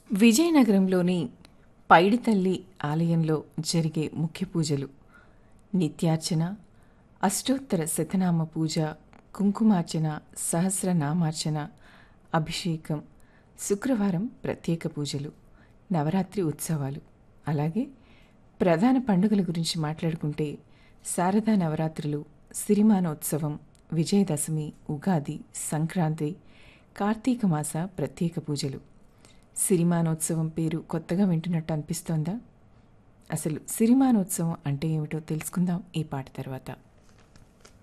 విజయనగరంలోని పైడితల్లి ఆలయంలో జరిగే ముఖ్య పూజలు నిత్యార్చన అష్టోత్తర శతనామ పూజ కుంకుమార్చన సహస్రనామార్చన అభిషేకం శుక్రవారం ప్రత్యేక పూజలు నవరాత్రి ఉత్సవాలు అలాగే ప్రధాన పండుగల గురించి మాట్లాడుకుంటే శారదా నవరాత్రులు సిరిమానోత్సవం విజయదశమి ఉగాది సంక్రాంతి కార్తీక మాస ప్రత్యేక పూజలు సిరిమానోత్సవం పేరు కొత్తగా వింటున్నట్టు అనిపిస్తోందా అసలు సిరిమానోత్సవం అంటే ఏమిటో తెలుసుకుందాం ఈ పాట తర్వాత